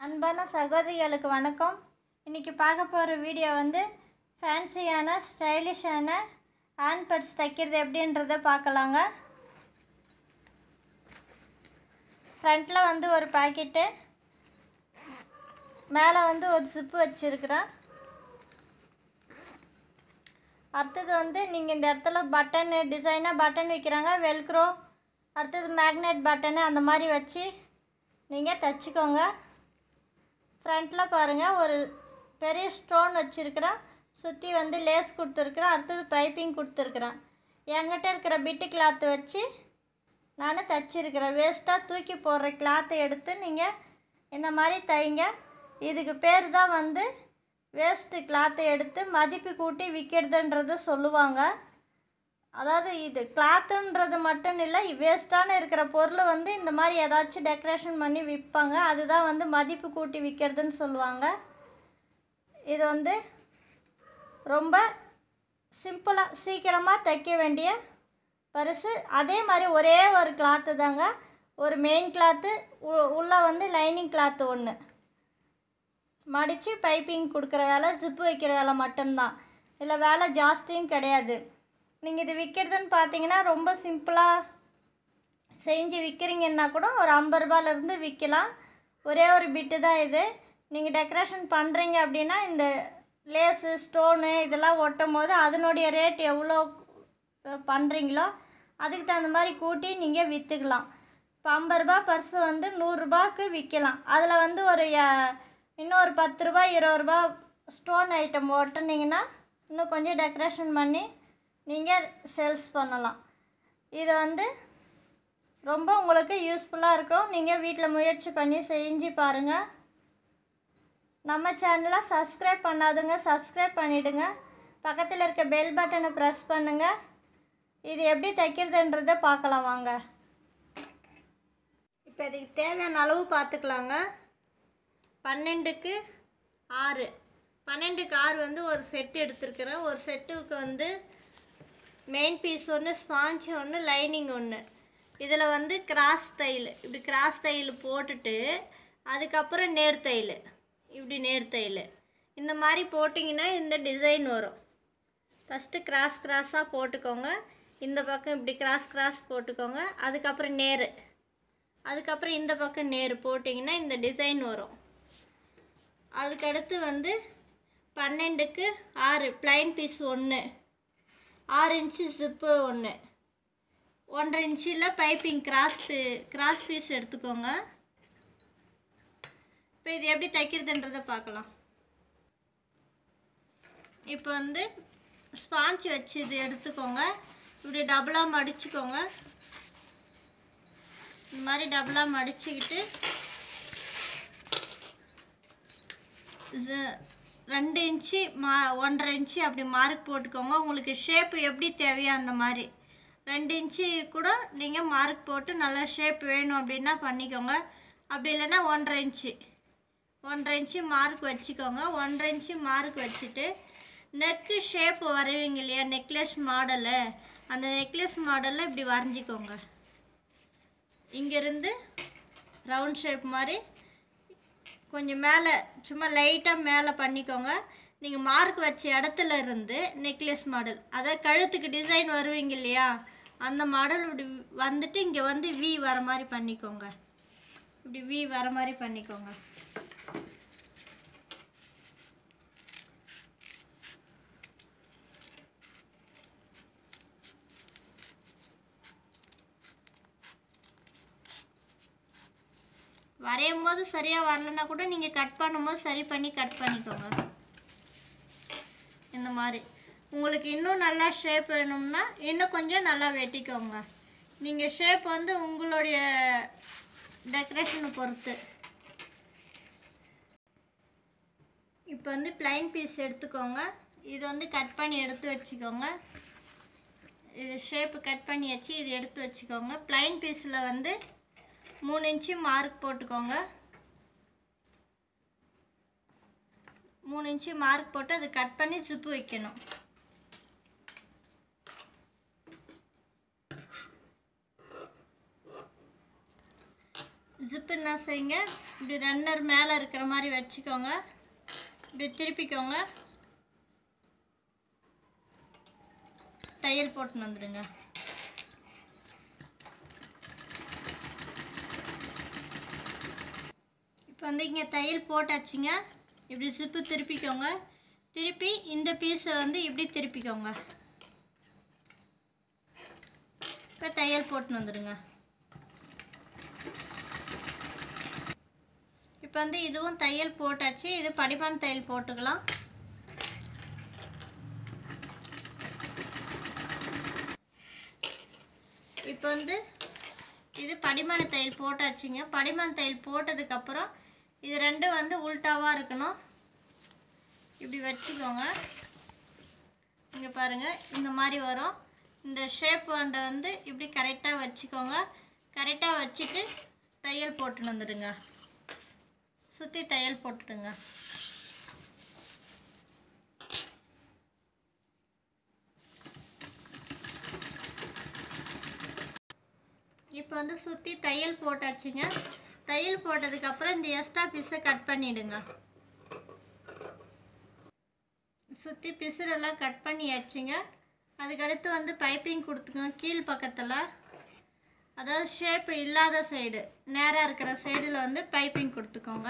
அன்பான சகோதரிகளுக்கு வணக்கம் இன்றைக்கி பார்க்க போகிற வீடியோ வந்து ஃபேன்சியான ஸ்டைலிஷான ஹேண்ட் பர்ஸ் தைக்கிறது எப்படின்றத பார்க்கலாங்க ஃப்ரண்ட்டில் வந்து ஒரு பாக்கெட்டு மேலே வந்து ஒரு ஜிப்பு வச்சுருக்குறேன் அடுத்தது வந்து நீங்கள் இந்த இடத்துல பட்டனு டிசைனாக பட்டன் வைக்கிறாங்க வெல்க்ரோ அடுத்தது மேக்னெட் பட்டனு அந்த மாதிரி வச்சு நீங்கள் தைச்சிக்கோங்க ஃப்ரண்ட்டில் பாருங்கள் ஒரு பெரிய ஸ்டோன் வச்சுருக்கிறேன் சுற்றி வந்து லேஸ் கொடுத்துருக்குறேன் அடுத்தது பைப்பிங் கொடுத்துருக்குறேன் என்கிட்ட இருக்கிற பிட்டு கிளாத்து வச்சு நான் தைச்சிருக்கிறேன் வேஸ்ட்டாக தூக்கி போடுற கிளாத்தை எடுத்து நீங்கள் இந்த மாதிரி தைங்க இதுக்கு பேர் தான் வந்து வேஸ்ட்டு கிளாத்தை எடுத்து மதிப்பு கூட்டி விற்கிறதுன்றது சொல்லுவாங்க அதாவது இது கிளாத்துன்றது மட்டும் இல்லை வேஸ்ட்டான இருக்கிற பொருளை வந்து இந்த மாதிரி ஏதாச்சும் டெக்கரேஷன் பண்ணி விற்பாங்க அதுதான் வந்து மதிப்பு கூட்டி விற்கிறதுன்னு சொல்லுவாங்க இது வந்து ரொம்ப சிம்பிளாக சீக்கிரமாக தைக்க வேண்டிய பரிசு அதே மாதிரி ஒரே ஒரு கிளாத்து தாங்க ஒரு மெயின் கிளாத்து உள்ளே வந்து லைனிங் கிளாத்து ஒன்று மடித்து பைப்பிங் கொடுக்குற வேலை ஜிப்பு வைக்கிற வேலை மட்டும்தான் இதில் வேலை ஜாஸ்தியும் கிடையாது நீங்கள் இது விற்கிறதுன்னு பார்த்தீங்கன்னா ரொம்ப சிம்பிளாக செஞ்சு விற்கிறீங்கன்னா கூட ஒரு ஐம்பது ரூபாயிலேருந்து விற்கலாம் ஒரே ஒரு பிட்டு தான் இது நீங்கள் டெக்கரேஷன் பண்ணுறீங்க அப்படின்னா இந்த லேஸு ஸ்டோனு இதெல்லாம் ஒட்டும் போது அதனுடைய ரேட் எவ்வளோ பண்ணுறீங்களோ அதுக்கு தகுந்த மாதிரி கூட்டி நீங்கள் விற்றுக்கலாம் இப்போ ஐம்பது ரூபா பர்ஸு வந்து நூறுரூபாக்கு விற்கலாம் அதில் வந்து ஒரு இன்னும் ஒரு பத்து ரூபா இருபது ரூபா ஸ்டோன் ஐட்டம் ஒட்டினீங்கன்னா இன்னும் கொஞ்சம் டெக்கரேஷன் பண்ணி நீங்கள் சேல்ஸ் பண்ணலாம் இது வந்து ரொம்ப உங்களுக்கு யூஸ்ஃபுல்லாக இருக்கும் நீங்கள் வீட்டில் முயற்சி பண்ணி செஞ்சு பாருங்கள் நம்ம சேனலை சப்ஸ்கிரைப் பண்ணாதுங்க சப்ஸ்கிரைப் பண்ணிவிடுங்க பக்கத்தில் இருக்க பெல் பட்டனை ப்ரெஸ் பண்ணுங்கள் இது எப்படி தைக்கிறதுன்றதை பார்க்கலாம் வாங்க இப்போ இதுக்கு தேவையான அளவு பார்த்துக்கலாங்க பன்னெண்டுக்கு ஆறு பன்னெண்டுக்கு ஆறு வந்து ஒரு செட்டு எடுத்துருக்கிறேன் ஒரு செட்டுக்கு வந்து மெயின் பீஸ் ஒன்று ஸ்பாஞ்ச் ஒன்று லைனிங் ஒன்று இதில் வந்து கிராஸ் தையல் இப்படி கிராஸ் தையல் போட்டுட்டு அதுக்கப்புறம் நேர் தையல் இப்படி நேர் தையல் இந்த மாதிரி போட்டிங்கன்னா இந்த டிசைன் வரும் ஃபஸ்ட்டு கிராஸ் கிராஸாக போட்டுக்கோங்க இந்த பக்கம் இப்படி கிராஸ் கிராஸ் போட்டுக்கோங்க அதுக்கப்புறம் நேர் அதுக்கப்புறம் இந்த பக்கம் நேர் போட்டிங்கன்னா இந்த டிசைன் வரும் அதுக்கடுத்து வந்து பன்னெண்டுக்கு ஆறு ப்ளைன் பீஸ் ஒன்று ஆறு இன்ச்சு ஜிப்பு ஒன்று ஒன்றரை இன்ச்சில் பைப்பிங் கிராஸ் கிராஸ் பீஸ் எடுத்துக்கோங்க இப்போ இது எப்படி தைக்கிறதுன்றதை பார்க்கலாம் இப்போ வந்து ஸ்பாஞ்ச் வச்சு இது எடுத்துக்கோங்க இப்படி டபுளாக மடிச்சுக்கோங்க இந்த மாதிரி டபுளாக மடிச்சுக்கிட்டு ரெண்டு இன்ச்சு மா ஒன்றரை இன்ச்சு அப்படி மார்க் போட்டுக்கோங்க உங்களுக்கு ஷேப்பு எப்படி தேவையோ அந்த மாதிரி ரெண்டு இன்ச்சு கூட நீங்கள் மார்க் போட்டு நல்லா ஷேப் வேணும் அப்படின்னா பண்ணிக்கோங்க அப்படி இல்லைன்னா ஒன்றரை இன்ச்சு ஒன்றரை இன்ச்சு மார்க் வச்சுக்கோங்க ஒன்றரை இன்ச்சு மார்க் வச்சுட்டு நெக்கு ஷேப் வரைவீங்க இல்லையா நெக்லஸ் மாடலு அந்த நெக்லஸ் மாடலில் இப்படி வரைஞ்சிக்கோங்க இங்கேருந்து ரவுண்ட் ஷேப் மாதிரி கொஞ்சம் மேலே சும்மா லைட்டாக மேலே பண்ணிக்கோங்க நீங்கள் மார்க் வச்ச இடத்துல இருந்து நெக்லஸ் மாடல் அதாவது கழுத்துக்கு டிசைன் வருவீங்க இல்லையா அந்த மாடல் இப்படி வந்துட்டு இங்கே வந்து வி வர மாதிரி பண்ணிக்கோங்க இப்படி வி வர மாதிரி பண்ணிக்கோங்க வரையும் போது சரியாக வரலன்னா கூட நீங்கள் கட் பண்ணும்போது சரி பண்ணி கட் பண்ணிக்கோங்க இந்த மாதிரி உங்களுக்கு இன்னும் நல்லா ஷேப் வேணும்னா இன்னும் கொஞ்சம் நல்லா வெட்டிக்கோங்க நீங்கள் ஷேப் வந்து உங்களுடைய டெக்கரேஷனை பொறுத்து இப்போ வந்து பிளைன் பீஸ் எடுத்துக்கோங்க இது வந்து கட் பண்ணி எடுத்து வச்சுக்கோங்க இது ஷேப்பு கட் பண்ணி வச்சு இது எடுத்து வச்சுக்கோங்க பிளைன் பீஸில் வந்து மூணு இன்ச்சு மார்க் போட்டுக்கோங்க மூணு இன்ச்சு மார்க் போட்டு அது கட் பண்ணி ஜிப்பு வைக்கணும் ஜிப்பு என்ன செய்யுங்க இப்படி ரன்னர் மேலே இருக்கிற மாதிரி வச்சுக்கோங்க இப்படி திருப்பிக்கோங்க தையல் போட்டுன்னு வந்துடுங்க இப்போ வந்து இங்கே தையல் போட்டாச்சுங்க இப்படி ஜிப்பு திருப்பிக்கோங்க திருப்பி இந்த பீஸை வந்து இப்படி திருப்பிக்கோங்க இப்போ தையல் போட்டுன்னு வந்துடுங்க இப்போ வந்து இதுவும் தையல் போட்டாச்சு இது படிப்பான் தையல் போட்டுக்கலாம் இப்போ வந்து இது படிமான தையல் போட்டாச்சுங்க படிமான தையல் போட்டதுக்கப்புறம் இது ரெண்டும் வந்து உல்டாவாக இருக்கணும் இப்படி வச்சுக்கோங்க இங்கே பாருங்க இந்த மாதிரி வரும் இந்த ஷேப் வண்டை வந்து இப்படி கரெக்டாக வச்சுக்கோங்க கரெக்டாக வச்சுட்டு தையல் போட்டுன்னு வந்துடுங்க சுற்றி தையல் போட்டுடுங்க இப்போ வந்து சுற்றி தையல் போட்டாச்சுங்க தையல் போட்டதுக்கப்புறம் இந்த எக்ஸ்ட்ரா பீஸை கட் பண்ணிடுங்க சுற்றி பிசுறெல்லாம் கட் பண்ணியாச்சுங்க அதுக்கடுத்து வந்து பைப்பிங் கொடுத்துங்க கீழ் பக்கத்தில் அதாவது ஷேப் இல்லாத சைடு நேராக இருக்கிற சைடில் வந்து பைப்பிங் கொடுத்துக்கோங்க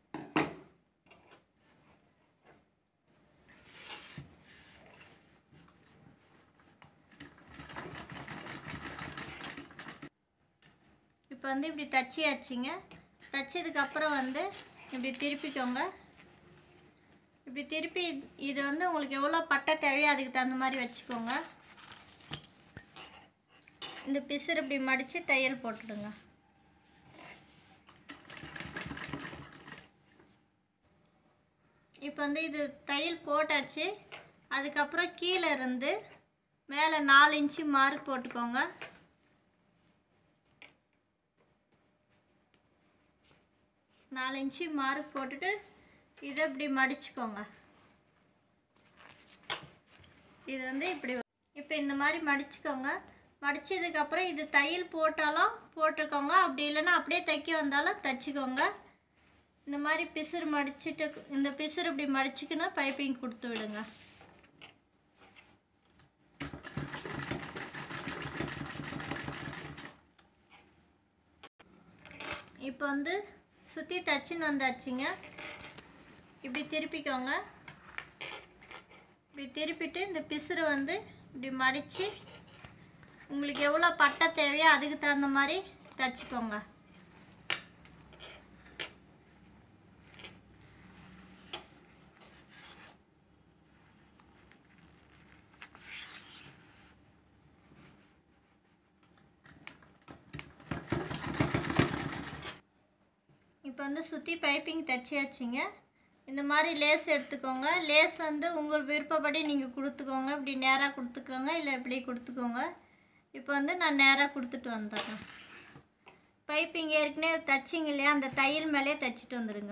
இப்போ வந்து இப்படி தச்சியாச்சுங்க தச்சதுக்கு அப்புறம் வந்து இப்படி திருப்பிக்கோங்க இப்படி திருப்பி இது வந்து உங்களுக்கு எவ்வளோ பட்டை தேவையோ அதுக்கு தகுந்த மாதிரி வச்சுக்கோங்க இந்த பிசுறு இப்படி மடித்து தையல் போட்டுடுங்க இப்போ வந்து இது தையல் போட்டாச்சு அதுக்கப்புறம் கீழே இருந்து மேலே நாலு இன்ச்சு மார்க் போட்டுக்கோங்க நாலு இன்ச்சு மார்க் போட்டுட்டு இதை இப்படி மடிச்சுக்கோங்க இது வந்து இப்படி இப்போ இந்த மாதிரி மடிச்சுக்கோங்க மடிச்சதுக்கப்புறம் இது தையல் போட்டாலும் போட்டுக்கோங்க அப்படி இல்லைன்னா அப்படியே தைக்க வந்தாலும் தைச்சிக்கோங்க இந்த மாதிரி பிசுறு மடிச்சிட்டு இந்த பிசுறு இப்படி மடிச்சுக்கின்னு பைப்பிங் கொடுத்து விடுங்க இப்போ வந்து சுற்றி தச்சுன்னு வந்தாச்சுங்க இப்படி திருப்பிக்கோங்க இப்படி திருப்பிட்டு இந்த பிசுறு வந்து இப்படி மடித்து உங்களுக்கு எவ்வளோ பட்டை தேவையோ அதுக்கு தகுந்த மாதிரி தச்சுக்கோங்க இப்போ வந்து சுற்றி பைப்பிங் தச்சியாச்சுங்க இந்த மாதிரி லேஸ் எடுத்துக்கோங்க லேஸ் வந்து உங்கள் விருப்பப்படி நீங்கள் கொடுத்துக்கோங்க இப்படி நேராக கொடுத்துக்கோங்க இல்லை இப்படி கொடுத்துக்கோங்க இப்போ வந்து நான் நேராக கொடுத்துட்டு வந்துடுறேன் பைப்பிங் ஏற்கனவே தச்சிங்க இல்லையா அந்த தையல் மேலேயே தச்சுட்டு வந்துடுங்க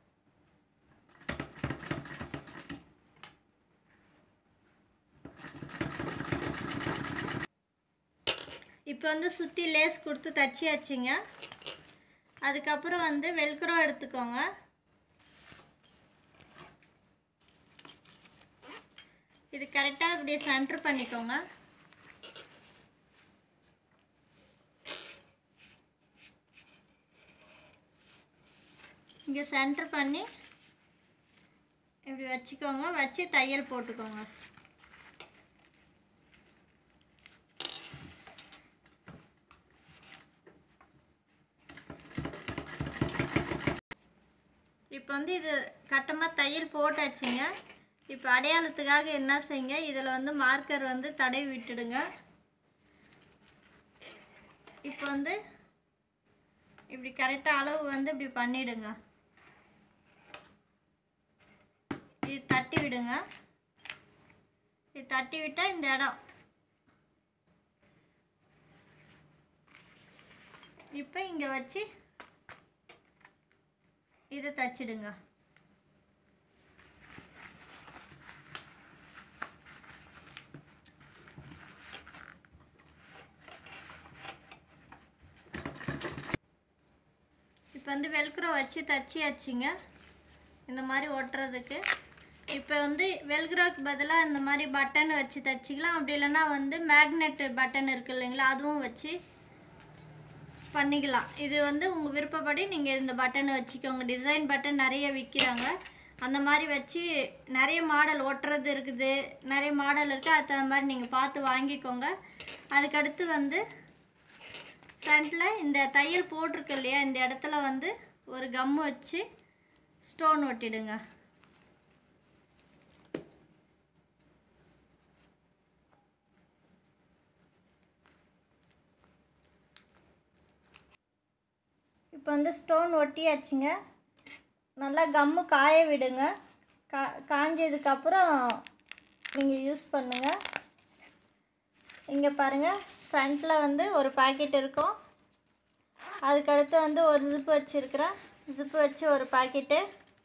இப்போ வந்து சுற்றி லேஸ் கொடுத்து தச்சியாச்சுங்க அதுக்கப்புறம் வந்து வெல்க்ரோ எடுத்துக்கோங்க இது கரெக்டாக இப்படி சென்டர் பண்ணிக்கோங்க இங்கே சென்டர் பண்ணி இப்படி வச்சுக்கோங்க வச்சு தையல் போட்டுக்கோங்க இப்போ வந்து இது கட்டமாக தையல் போட்டாச்சுங்க இப்போ அடையாளத்துக்காக என்ன செய்யுங்க இதில் வந்து மார்க்கர் வந்து தடவி விட்டுடுங்க இப்போ வந்து இப்படி கரெக்டாக அளவு வந்து இப்படி பண்ணிடுங்க இது தட்டி விடுங்க இது தட்டி விட்டால் இந்த இடம் இப்போ இங்கே வச்சு இதை தச்சிடுங்க வந்து வெல்க்ரோ வச்சு தச்சியாச்சுங்க இந்த மாதிரி ஒட்டுறதுக்கு இப்போ வந்து வெல்க்ரோக்கு பதிலாக இந்த மாதிரி பட்டன் வச்சு தச்சிக்கலாம் அப்படி இல்லைன்னா வந்து மேக்னெட் பட்டன் இருக்கு இல்லைங்களா அதுவும் வச்சு பண்ணிக்கலாம் இது வந்து உங்கள் விருப்பப்படி நீங்கள் இந்த பட்டன் வச்சுக்கோங்க டிசைன் பட்டன் நிறைய விற்கிறாங்க அந்த மாதிரி வச்சு நிறைய மாடல் ஒட்டுறது இருக்குது நிறைய மாடல் இருக்குது அது தகுந்த மாதிரி நீங்கள் பார்த்து வாங்கிக்கோங்க அதுக்கடுத்து வந்து ஃப்ரண்ட்டில் இந்த தையல் போட்டிருக்கு இல்லையா இந்த இடத்துல வந்து ஒரு கம்மு வச்சு ஸ்டோன் ஒட்டிடுங்க இப்போ வந்து ஸ்டோன் ஒட்டியாச்சுங்க நல்லா கம்மு காய விடுங்க கா காஞ்சதுக்கப்புறம் நீங்கள் யூஸ் பண்ணுங்கள் இங்கே பாருங்கள் ஃப்ரண்ட்டில் வந்து ஒரு பாக்கெட் இருக்கும் அதுக்கடுத்து வந்து ஒரு ஜிப்பு வச்சுருக்கிறேன் ஜிப்பு வச்சு ஒரு பாக்கெட்டு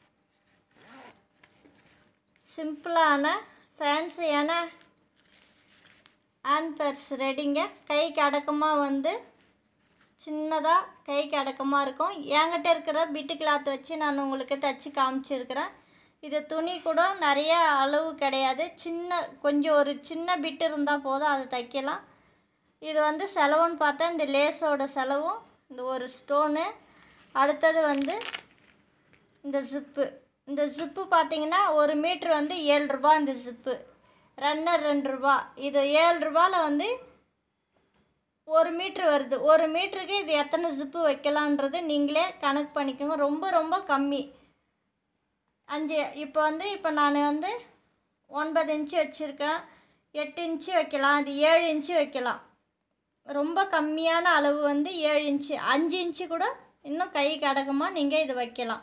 சிம்பிளான ஃபேன்சியான ஹேண்ட் பர்ஸ் ரெடிங்க கைக்கு அடக்கமாக வந்து சின்னதாக கைக்கு அடக்கமாக இருக்கும் என்கிட்ட இருக்கிற பிட்டு கிளாத் வச்சு நான் உங்களுக்கு தச்சு காமிச்சிருக்கிறேன் இது துணி கூட நிறைய அளவு கிடையாது சின்ன கொஞ்சம் ஒரு சின்ன பிட்டு இருந்தால் போதும் அதை தைக்கலாம் இது வந்து செலவுன்னு பார்த்தா இந்த லேஸோட செலவும் இந்த ஒரு ஸ்டோனு அடுத்தது வந்து இந்த ஜிப்பு இந்த ஜிப்பு பார்த்தீங்கன்னா ஒரு மீட்ரு வந்து ஏழு ரூபா இந்த ஜிப்பு ரன்னர் ரெண்டு ரூபா இது ஏழு ரூபாயில் வந்து ஒரு மீட்ரு வருது ஒரு மீட்டருக்கு இது எத்தனை ஜிப்பு வைக்கலான்றது நீங்களே கணக்கு பண்ணிக்கோங்க ரொம்ப ரொம்ப கம்மி அஞ்சு இப்போ வந்து இப்போ நான் வந்து ஒன்பது இன்ச்சு வச்சுருக்கேன் எட்டு இன்ச்சு வைக்கலாம் அது ஏழு இன்ச்சு வைக்கலாம் ரொம்ப கம்மியான அளவு வந்து ஏழு இன்ச்சு அஞ்சு இன்ச்சு கூட இன்னும் கை கடகமாக நீங்கள் இது வைக்கலாம்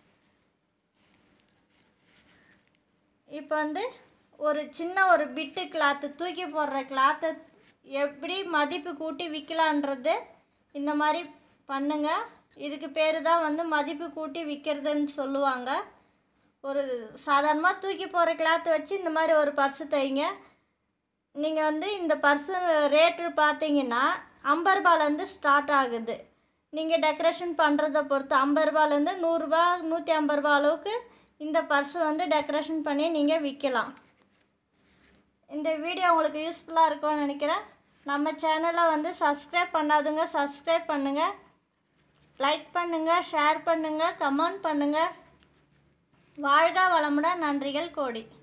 இப்போ வந்து ஒரு சின்ன ஒரு பிட்டு கிளாத்து தூக்கி போடுற கிளாத்தை எப்படி மதிப்பு கூட்டி விற்கலான்றது இந்த மாதிரி பண்ணுங்க இதுக்கு பேர் தான் வந்து மதிப்பு கூட்டி விற்கிறதுன்னு சொல்லுவாங்க ஒரு சாதாரணமாக தூக்கி போகிற கிளாத் வச்சு இந்த மாதிரி ஒரு பர்ஸு தைங்க நீங்கள் வந்து இந்த பர்ஸு ரேட்டு பார்த்தீங்கன்னா ஐம்பது ரூபாலேருந்து ஸ்டார்ட் ஆகுது நீங்கள் டெக்கரேஷன் பண்ணுறத பொறுத்து ஐம்பது ரூபாலேருந்து நூறுரூபா நூற்றி ஐம்பது ரூபா அளவுக்கு இந்த பர்ஸு வந்து டெக்கரேஷன் பண்ணி நீங்கள் விற்கலாம் இந்த வீடியோ உங்களுக்கு யூஸ்ஃபுல்லாக இருக்கும்னு நினைக்கிறேன் நம்ம சேனலை வந்து சப்ஸ்கிரைப் பண்ணாதுங்க சப்ஸ்கிரைப் பண்ணுங்கள் லைக் பண்ணுங்கள் ஷேர் பண்ணுங்கள் கமெண்ட் பண்ணுங்கள் வாழ்க வளமுடன் நன்றிகள் கோடி